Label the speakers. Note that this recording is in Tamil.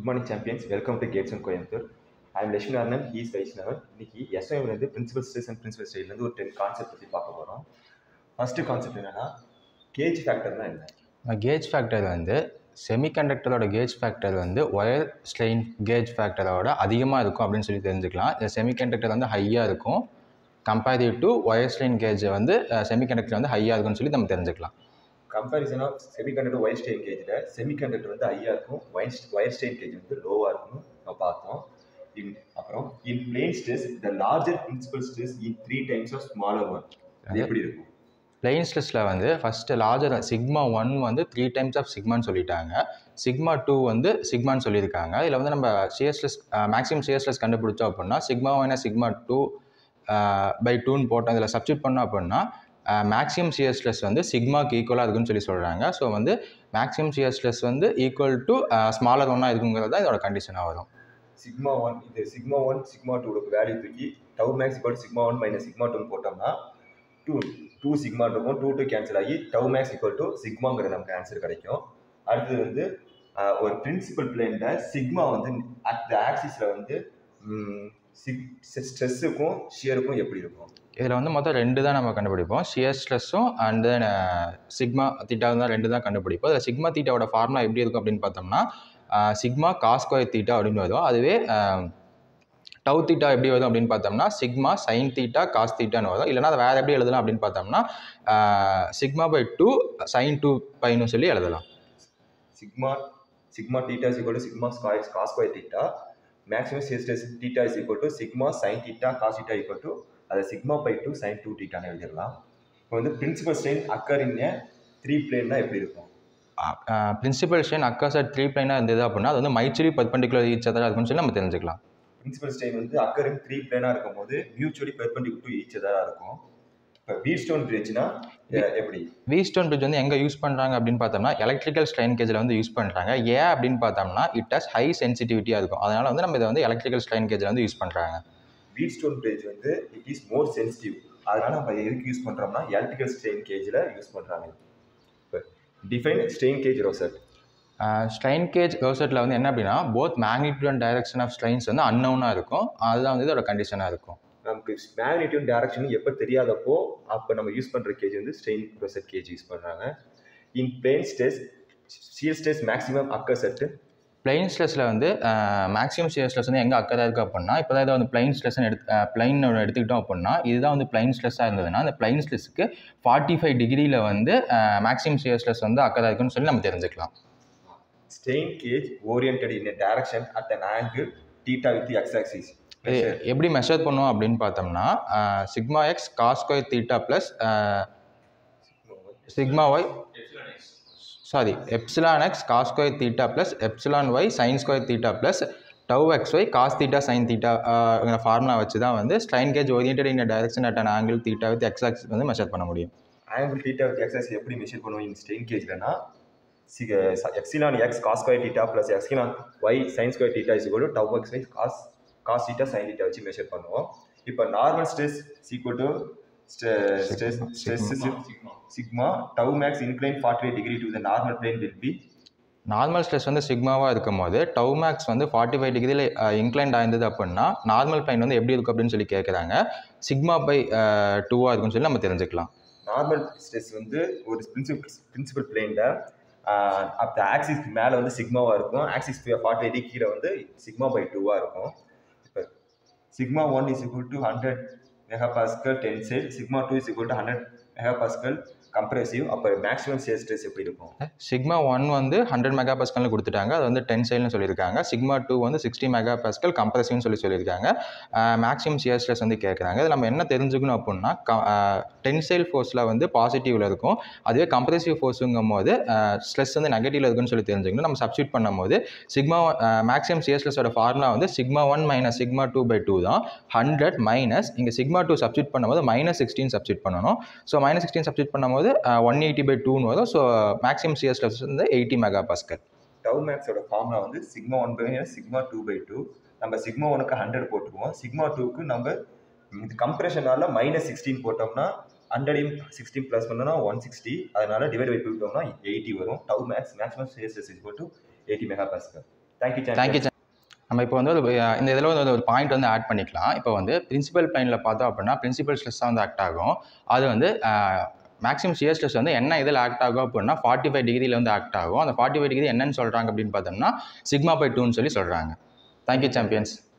Speaker 1: good morning champions welcome to Gates and Coimbatore I am Lakshmi Narayanan is Vaishnavan இன்னைக்கு எஸ்ஐஎம்லேருந்து பிரின்சிபல் ஸ்டேஸ் அண்ட் பிரின்சிபல் ஸ்டேட்லேருந்து ஒரு டென் கான்செப்ட் பற்றி பார்க்க போகிறோம் ஃபஸ்ட்டு கான்செப்ட் என்னன்னா கேஜ் ஃபேக்டர்னா என்ன
Speaker 2: கேஜ் ஃபேக்டர் வந்து செமிகண்டக்டரோட கேஜ் ஃபேக்டர் வந்து ஒயர் ஸ்ட்ரெயின் கேஜ் ஃபேக்டரோட அதிகமாக இருக்கும் அப்படின்னு சொல்லி தெரிஞ்சுக்கலாம் இந்த செமிகண்டக்டர் வந்து ஹையாக இருக்கும் comparative to wire strain gauge வந்து செமிகண்டக்டர் வந்து ஹையாக இருக்கும்னு சொல்லி நம்ம தெரிஞ்சுக்கலாம்
Speaker 1: comparison of semiconductor wire strain கேஜில் செமிகண்டக்டர் வந்து ஹையாக இருக்கும் ஒயர் ஒயர் ஸ்டெயின் கேஜ் வந்து லோவாக இருக்கும் நம்ம பார்த்தோம் இன் அப்புறம் in plane stress the larger principal stress in three times of smaller one அது எப்படி இருக்கும்
Speaker 2: பிளெயின் ஸ்ட்ரெஸ்ஸில் வந்து ஃபஸ்ட்டு லார்ஜர் சிக்மா ஒன் வந்து த்ரீ டைம்ஸ் ஆஃப் சிக்மான்னு சொல்லிட்டாங்க சிக்மா டூ வந்து சிக்மான்னு சொல்லியிருக்காங்க இதில் வந்து நம்ம சிஎஸ்லெஸ் மேக்ஸிமம் சிஎஸ்லெஸ் கண்டுபிடிச்சோம் அப்படின்னா sigma one sigma two by டூன்னு போட்டோம் இதில் சப்ஸ்டியூட் பண்ணோம் அப்படின்னா மேக்ஸிமம் சிஎஸ்லெஸ் வந்து சிக்மாக்கு ஈக்குவலாக இருக்குன்னு சொல்லி சொல்கிறாங்க ஸோ வந்து மேக்ஸிமம் சிஎஸ்லெஸ் வந்து ஈக்குவல் டு ஸ்மாலர் ஒன்னாக இருக்குங்கிறது தான் இதோட கண்டிஷனாக வரும்
Speaker 1: சிக்மா ஒன் இது சிக்மா ஒன் சிக்மா டூக்கு வேல்யூ தூக்கி tau max equal sigma one minus sigma டூன்னு போட்டோம்னா டூ டூ சிக்மா இருக்கும் டூ டூ கேன்சல் ஆகி டவு மேக்ஸ் ஈக்குவல் டு சிக்மாங்கிற நமக்கு ஆன்சர் கிடைக்கும் அடுத்தது வந்து ஆஹ், ஒரு பிரின்சிபல் பிளேனில் சிக்மா வந்து அட் த ஆக்சிஸில் வந்து சிக் ஸ்ட்ரெஸ்ஸுக்கும் ஷியருக்கும் எப்படி இருக்கும்
Speaker 2: இதில் வந்து மொத்தம் ரெண்டு தான் நம்ம கண்டுபிடிப்போம் ஷியர் ஸ்ட்ரெஸ்ஸும் அண்ட் தென் சிக்மா தீட்டாவும் தான் ரெண்டு தான் கண்டுபிடிப்போம் அதில் சிக்மா தீட்டாவோட ஃபார்முலா எப்படி இருக்கும் அப்படின்னு பார்த்தோம்னா சிக்மா காஸ்கோயர் தீட்டா அப்படின்னு வரும் அதுவே டவு தீட்டா எப்படி வரும் அப்படின்னு பார்த்தோம்னா சிக்மா சைன் தீட்டா காஸ் தீட்டான்னு வரும் இல்லைனா அதை வேறு எப்படி எழுதலாம் அப்படின்னு பார்த்தோம்னா sigma by two sine two பைன்னு சொல்லி எழுதலாம்
Speaker 1: sigma sigma theta is equal to sigma square cos square theta maximum sisters theta is equal to sigma sine theta cos theta equal to அதை sigma by two sine two தீட்டான்னு எழுதிடலாம் இப்போ வந்து principal strain occur in three பிளேன்னா எப்படி இருக்கும்
Speaker 2: பிரின்சிபல் ஸ்ட்ரெயின் அக்காஸ் அட் த்ரீ பிளைனாக இருந்தது அப்படின்னா அது வந்து மைச்சுரி பர்பண்டிகுலர் ஈச் அதர் இருக்குன்னு சொல்லி நம்ம தெரிஞ்சுக்கலாம்
Speaker 1: பிரின்சிபல் ஸ்ட்ரெயின் வந்து அக்கர் இன் த்ரீ பிளேனாக இருக்கும்போது மியூச்சுவலி பெர்பெண்டிகுலர் டு ஈச் அதராக இருக்கும் இப்போ வீட் ஸ்டோன் பிரிட்ஜ்னா எப்படி
Speaker 2: வி ஸ்டோன் பிரிட்ஜ் வந்து எங்கே யூஸ் பண்ணுறாங்க அப்படின்னு பார்த்தோம்னா எலக்ட்ரிக்கல் ஸ்ட்ரெயின் கேஜில் வந்து யூஸ் பண்ணுறாங்க ஏன் அப்படின்னு பார்த்தோம்னா இட் ஹஸ் ஹை சென்சிட்டிவிட்டியாக இருக்கும் அதனால் வந்து நம்ம இதை வந்து எலக்ட்ரிக்கல் ஸ்ட்ரெயின் கேஜில் வந்து யூஸ் பண்ணுறாங்க
Speaker 1: வீட் ஸ்டோன் பிரிட்ஜ் வந்து இட் இஸ் மோர் சென்சிட்டிவ் அதனால நம்ம எதுக்கு யூஸ் பண்ணுறோம்னா எலக்ட்ரிக்கல் ஸ்ட்ரெயின் கேஜில் யூஸ் பண்ணுறாங்க இப்போ define strain gauge rosette
Speaker 2: strain gauge ரோசெட்டில் வந்து என்ன அப்படின்னா both magnitude and direction of strains வந்து அன்னவுனாக இருக்கும் அதுதான் வந்து இதோட கண்டிஷனாக இருக்கும்
Speaker 1: நமக்கு மேக்னிடியூட் டேரக்ஷன் எப்போ தெரியாதப்போ அப்போ நம்ம யூஸ் பண்ணுற கேஜ் வந்து ஸ்ட்ரெயின் ப்ரொசட் கேஜ் யூஸ் பண்ணுறாங்க in plane stress shear stress maximum occur செட்டு
Speaker 2: பிளைன் ஸ்ட்ரெஸ்ஸில் வந்து மேக்ஸிமம் ஷியர் ஸ்ட்ரெஸ் வந்து எங்கே அக்கறை இருக்குது அப்படின்னா இப்போ தான் இதை வந்து பிளைன் ஸ்ட்ரெஸ்னு எடுத்து பிளைன் எடுத்துக்கிட்டோம் அப்படின்னா இதுதான் வந்து பிளைன் ஸ்ட்ரெஸ்ஸாக இருந்ததுன்னா அந்த பிளைன் ஸ்ட்ரெஸ்க்கு ஃபார்ட்டி ஃபைவ் டிகிரியில் வந்து மேக்ஸிமம் ஷியர் ஸ்ட்ரெஸ் வந்து அக்கறை இருக்குன்னு சொல்லி நம்ம தெரிஞ்சுக்கலாம்
Speaker 1: strain gauge oriented in direction at an angle theta with x axis
Speaker 2: இது எப்படி மெஷர் பண்ணுவோம் அப்படின்னு பார்த்தோம்னா sigma x cos square theta plus sigma y sorry epsilon x cos square theta plus epsilon y sine square theta plus tau x y cos theta sine theta formula வச்சு தான் வந்து strain gauge oriented in direction at an angle theta with x axis வந்து மெஷர் பண்ண முடியும்
Speaker 1: angle theta with x axis எப்படி மெஷர் பண்ணுவோம் இன் ஸ்ட்ரெயின் கேஜ்லனா epsilon x cos square theta plus epsilon y sine square theta is equal to tau x y cos cos theta sine theta வச்சு மெஷர் பண்ணுவோம் இப்போ normal stress equal to stress stress sigma tau max incline forty five degree to the normal plane will be
Speaker 2: normal stress வந்து சிக்மாவாக இருக்கும் போது டவ் மேக்ஸ் வந்து ஃபார்ட்டி ஃபைவ் டிகிரியில் இன்க்ளைண்ட் ஆயிருந்தது அப்படின்னா நார்மல் பிளைன் வந்து எப்படி இருக்கும் அப்படின்னு சொல்லி கேட்குறாங்க சிக்மா பை டூவாக இருக்குன்னு சொல்லி நம்ம தெரிஞ்சுக்கலாம்
Speaker 1: நார்மல் ஸ்ட்ரெஸ் வந்து ஒரு பிரின்சிபல் பிரின்சிபல் பிளேனில் அந்த ஆக்சிஸ்க்கு மேலே வந்து சிக்மாவாக இருக்கும் ஆக்சிஸ் ஃபார்ட்டி எயிட்டி கீழே வந்து சிக்மா பை டூவாக இருக்கும் இப்போ sigma one is equal to hundred mega pascal tensile sigma two is equal to hundred mega pascal compressive அப்போ மேக்ஸிமம் ஷியர் ஸ்ட்ரெஸ் எப்படி இருக்கும்
Speaker 2: சிக்மா ஒன் வந்து ஹண்ட்ரட் மெகா பஸ்கல்னு கொடுத்துட்டாங்க அது வந்து டென் சைல்னு சொல்லியிருக்காங்க சிக்மா டூ வந்து சிக்ஸ்டி மெகா பஸ்கல் கம்ப்ரசிவ்னு சொல்லி சொல்லியிருக்காங்க மேக்ஸிமம் சியர் ஸ்ட்ரெஸ் வந்து கேட்குறாங்க இதில் நம்ம என்ன தெரிஞ்சுக்கணும் அப்படின்னா டென்சைல் ஃபோர்ஸில் வந்து பாசிட்டிவில் இருக்கும் அதுவே கம்ப்ரசிவ் ஃபோர்ஸுங்கும் போது ஸ்ட்ரெஸ் வந்து நெகட்டிவ்ல இருக்குன்னு சொல்லி தெரிஞ்சுக்கணும் நம்ம சப்ஸ்டியூட் பண்ணும்போது சிக்மா மேக்ஸிமம் சியர் ஸ்ட்ரெஸோட ஃபார்முலா வந்து sigma one minus sigma two by two தான் ஹண்ட்ரட் மைனஸ் இங்கே சிக்மா டூ சப்ஸ்டியூட் பண்ணும்போது மைனஸ் சிக்ஸ்டீன் சப்ஸ்டியூட் பண்ணணும் ஸோ மைனஸ் சிக்ஸ்டீன் சப்ஸ்டியூட் பண்ணும்போது ஒன் எயிட்டி பை டூன்னு வரும் ஸோ மேக்ஸிமம் சியர் ஸ்ட்ரெஸ் வந்து எயிட்டி மெகா பாஸ்கல்
Speaker 1: டவ் மேக்ஸோட ஃபார்முலா வந்து sigma one by sigma two by two நம்ம சிக்மா ஒனுக்கு ஹண்ட்ரட் போட்டுருவோம் சிக்மா டூக்கு நம்ம இது கம்ப்ரெஷனால மைனஸ் சிக்ஸ்டீன் போட்டோம்னா ஹண்ட்ரடையும் சிக்ஸ்டீன் ப்ளஸ் பண்ணோம்னா ஒன் சிக்ஸ்டி அதனால டிவைட் பை டூட்டோம்னா எயிட்டி வரும் tau max maximum shear is to eighty mega pascal thank you
Speaker 2: thank you நம்ம இப்போ வந்து ஒரு அஹ், இந்த இதில் வந்து ஒரு பாயிண்ட் வந்து ஆட் பண்ணிக்கலாம் இப்போ வந்து பிரின்சிபல் பிளைனில் பார்த்தோம் அப்படின்னா பிரின்சிபல் ஸ்ட்ரெஸ்ஸாக வந்து ஆக்ட் ஆகும் அது வந்து மேக்ஸிமம் சியர் ஸ்ட்ரெஸ் வந்து என்ன இதில் ஆக்ட் ஆகும் அப்படின்னா ஃபார்ட்டி ஃபைவ் டிகிரியில் வந்து ஆக்ட் ஆகும் அந்த ஃபார்ட்டி ஃபைவ் டிகிரி என்னன்னு சொல்கிறாங்க அப்படின்னு பார்த்தோம்னா சிக்மா பை டூன்னு சொல்லி சொல்கிறாங்க தேங்க்யூ சாம்பியன்ஸ்